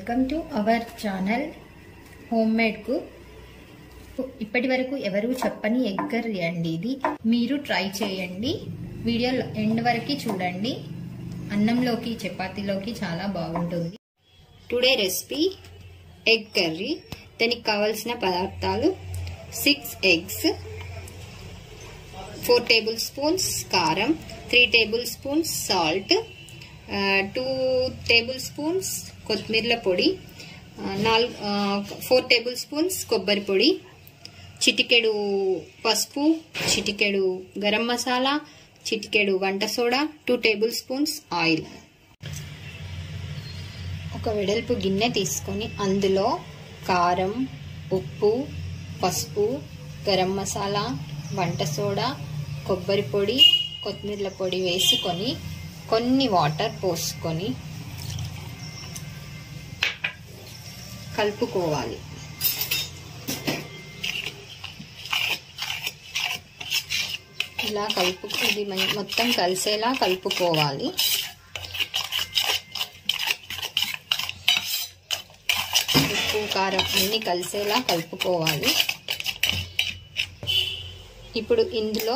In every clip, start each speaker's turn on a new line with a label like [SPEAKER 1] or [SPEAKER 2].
[SPEAKER 1] welcome to our channel home made కు ఇప్పటి వరకు ఎవరు చెప్పని ఎగ్ కర్రీ అండి ఇది మీరు ట్రై చేయండి వీడియో ఎండ్ వరకు చూడండి అన్నంలోకి చపాతీలోకి చాలా బాగుంటుంది టుడే రెసిపీ ఎగ్ కర్రీ దానికి కావలసిన పదార్థాలు six eggs four tablespoons కారం three tablespoons salt two tablespoons కొత్తిమీరల పొడి నాలుగు ఫోర్ టేబుల్ స్పూన్స్ కొబ్బరి పొడి చిటికెడు పసుపు చిటికెడు గరం మసాలా చిటికెడు వంట soda two tablespoons oil ఒక వెడల్పు గిన్నె తీసుకొని అందులో కారం ఉప్పు పసుపు గరం మసాలా వంట సోడా కొబ్బరి పొడి కొత్తిమీరల పొడి వేసుకొని కొన్ని వాటర్ పోసుకొని కలుపుకోవాలి ఇలా కలుపు ఇది మొత్తం కలిసేలా కలుపుకోవాలి ఉప్పు కారం అన్నీ కలిసేలా కలుపుకోవాలి ఇప్పుడు ఇందులో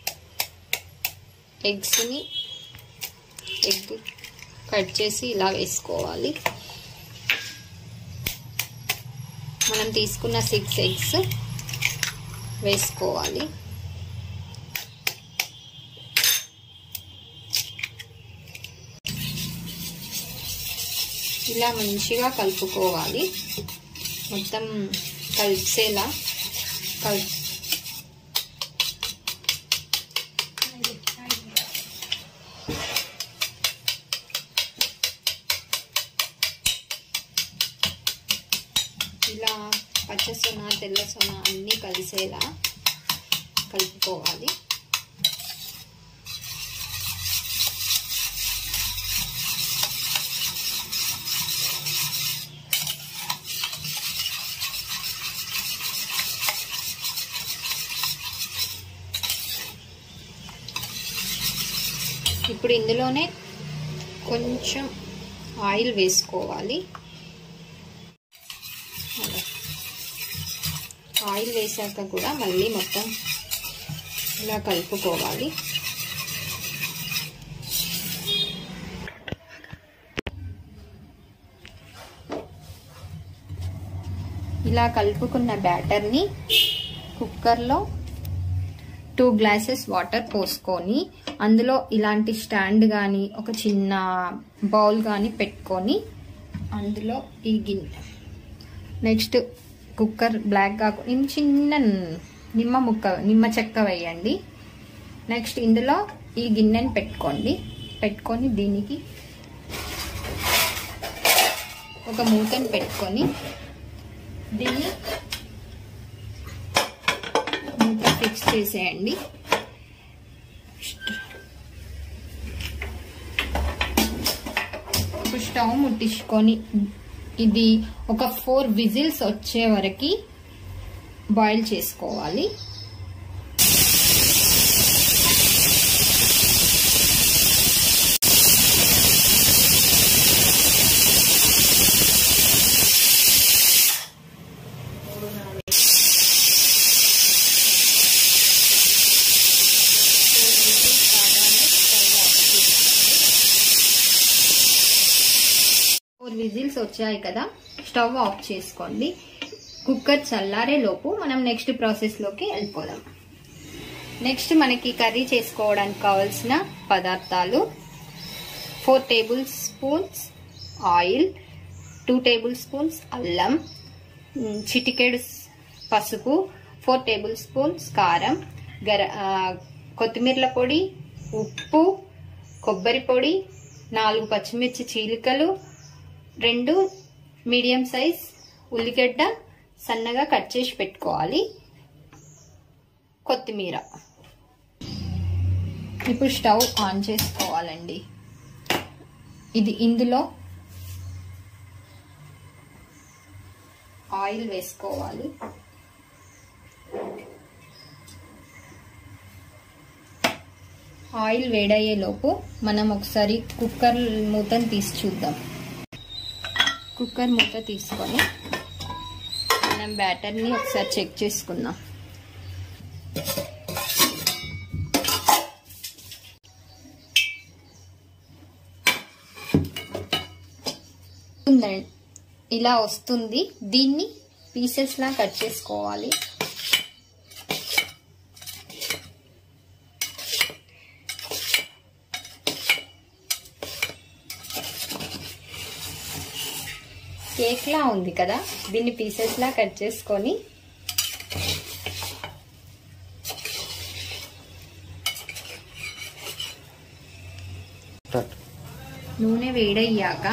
[SPEAKER 1] ఎగ్స్ని ఎగ్ కట్ చేసి ఇలా వేసుకోవాలి మనం తీసుకున్న సిక్స్ ఎగ్స్ వేసుకోవాలి ఇలా మంచిగా కలుపుకోవాలి మొత్తం కలిసేలా కల్ ఇలా పచ్చ సొన తెల్ల సొన అన్నీ కలిసేలా కలుపుకోవాలి ఇప్పుడు ఇందులోనే కొంచెం ఆయిల్ వేసుకోవాలి ఆయిల్ వేసాక కూడా మళ్ళీ మొత్తం ఇలా కలుపుకోవాలి ఇలా కలుపుకున్న బ్యాటర్ని కుక్కర్లో టూ గ్లాసెస్ వాటర్ పోసుకొని అందులో ఇలాంటి స్టాండ్ కానీ ఒక చిన్న బౌల్ కానీ పెట్టుకొని అందులో ఈ గిన్నె నెక్స్ట్ కుక్కర్ బ్లాక్ కాకుండా చిన్న నిమ్మ ముక్క నిమ్మ చెక్క వేయండి నెక్స్ట్ ఇందులో ఈ గిన్నెని పెట్టుకోండి పెట్టుకొని దీనికి ఒక మూతను పెట్టుకొని దీన్ని మూత ఫిక్స్ చేసేయండి ఇప్పుడు స్టవ్ ముట్టించుకొని ఇది ఒక ఫోర్ విజిల్స్ వచ్చే వరకు బాయిల్ చేసుకోవాలి ఫోర్ విజిల్స్ వచ్చాయి కదా స్టవ్ ఆఫ్ చేసుకోండి కుక్కర్ చల్లారే లోపు మనం నెక్స్ట్ ప్రాసెస్లోకి వెళ్ళిపోదాం నెక్స్ట్ మనకి కర్రీ చేసుకోవడానికి కావాల్సిన పదార్థాలు four tablespoons oil two tablespoons అల్లం చిటికెడు పసుపు ఫోర్ టేబుల్ స్పూన్స్ కారం గర కొత్తిమీరల పొడి ఉప్పు కొబ్బరి పొడి నాలుగు పచ్చిమిర్చి చీలికలు రెండు మీడియం సైజ్ ఉల్లిగడ్డ సన్నగా కట్ చేసి పెట్టుకోవాలి కొత్తిమీర ఇప్పుడు స్టవ్ ఆన్ చేసుకోవాలండి ఇది ఇందులో ఆయిల్ వేసుకోవాలి ఆయిల్ వేడయ్యేలోపు మనం ఒకసారి కుక్కర్ మూతను తీసి చూద్దాం కుక్కర్ మూత తీసుకొని మనం బ్యాటర్ని ఒకసారి చెక్ చేసుకుందాం ఉందండి ఇలా వస్తుంది దీన్ని పీసెస్ లా కట్ చేసుకోవాలి కేక్ లా ఉంది కదా దీన్ని పీసెస్ లా కట్ చేసుకొని నూనె వేడయ్యాక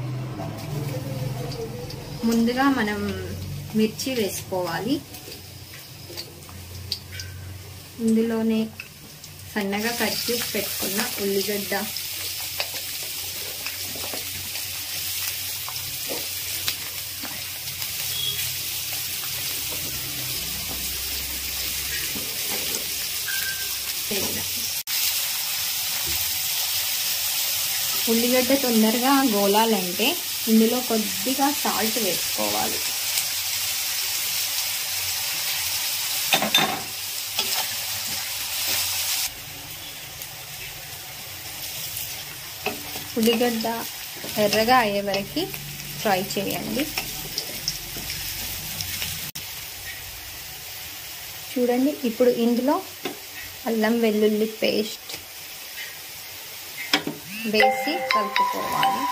[SPEAKER 1] ముందుగా మనం మిర్చి వేసుకోవాలి ఇందులోనే సన్నగా కట్ చేసి పెట్టుకున్న ఉల్లిగడ్డ ఉల్లిగడ్డ తొందరగా గోలాలంటే ఇందులో కొద్దిగా సాల్ట్ వేసుకోవాలి ఉల్లిగడ్డ ఎర్రగా అయ్యే వరకు ఫ్రై చేయండి చూడండి ఇప్పుడు ఇందులో అల్లం వెల్లుల్లి పేస్ట్ వేసి కలుపుకోవాలి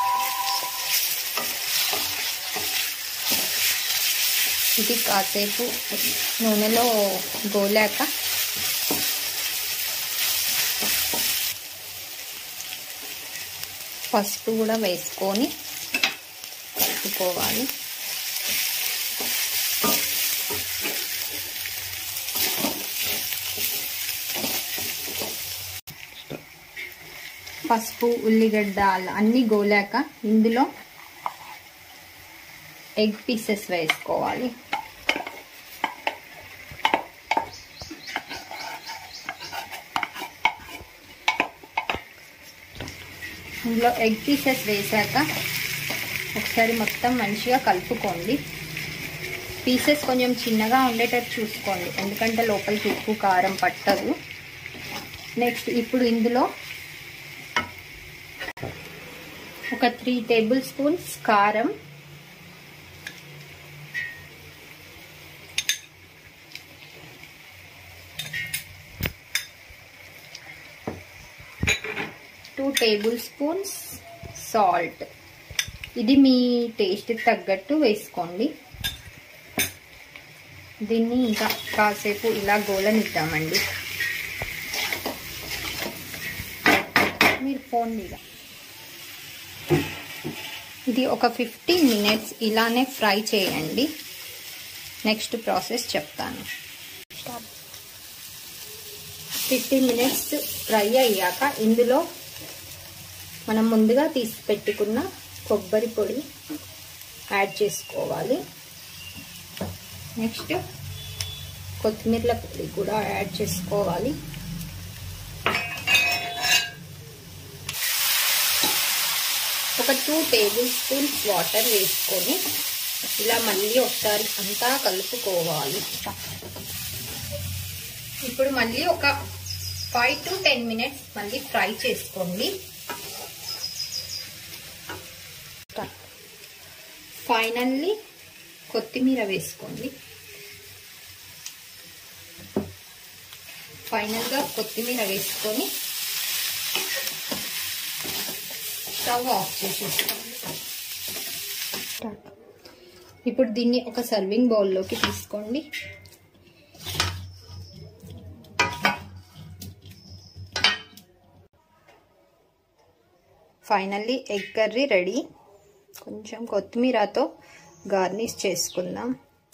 [SPEAKER 1] ఇది కాసేపు నూనెలో గోలాక పసుపు కూడా వేసుకొని కలుపుకోవాలి పసుపు ఉల్లిగడ్డ అన్నీ గోలాక ఇందులో ఎగ్ పీసెస్ వేసుకోవాలి ఇందులో ఎగ్ పీసెస్ వేసాక ఒకసారి మొత్తం మంచిగా కలుపుకోండి పీసెస్ కొంచెం చిన్నగా ఉండేటట్టు చూసుకోండి ఎందుకంటే లోపలికి ఉప్పు కారం పట్టదు నెక్స్ట్ ఇప్పుడు ఇందులో ఒక త్రీ టేబుల్ స్పూన్స్ కారం టూ టేబుల్ స్పూన్స్ సాల్ట్ ఇది మీ టేస్ట్ తగ్గట్టు వేసుకోండి దీన్ని ఇంకా కాసేపు ఇలా గోలనిద్దామండి మీరు ఫోన్ మీద ఇది ఒక ఫిఫ్టీన్ మినిట్స్ ఇలానే ఫ్రై చేయండి నెక్స్ట్ ప్రాసెస్ చెప్తాను ఫిఫ్టీన్ మినిట్స్ ఫ్రై అయ్యాక ఇందులో మనం ముందుగా తీసి పెట్టుకున్న కొబ్బరి పొడి యాడ్ చేసుకోవాలి నెక్స్ట్ కొత్తిమీరల పొడి కూడా యాడ్ చేసుకోవాలి ఒక టూ టేబుల్ స్పూన్స్ వాటర్ వేసుకొని ఇలా మళ్ళీ ఒకసారి అంతా కలుపుకోవాలి ఇప్పుడు మళ్ళీ ఒక ఫైవ్ టు టెన్ మినిట్స్ మళ్ళీ ఫ్రై చేసుకోండి ఫైనల్లీ కొత్తిమీర వేసుకోండి ఫైనల్గా కొత్తిమీర వేసుకొని స్టవ్ ఆఫ్ చేసేసుకోండి ఇప్పుడు దీన్ని ఒక సర్వింగ్ బౌల్లోకి తీసుకోండి ఫైనల్లీ ఎగ్ కర్రీ రెడీ కొంచెం కొత్తిమీరతో గార్నిష్ చేసుకుందాం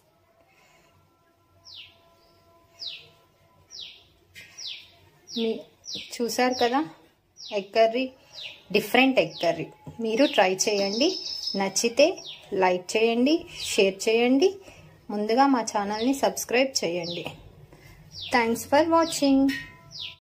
[SPEAKER 1] మీ చూసారు కదా egg curry different egg curry మీరు ట్రై చేయండి నచ్చితే లైక్ చేయండి షేర్ చేయండి ముందుగా మా ఛానల్ని సబ్స్క్రైబ్ చేయండి థ్యాంక్స్ ఫర్ వాచింగ్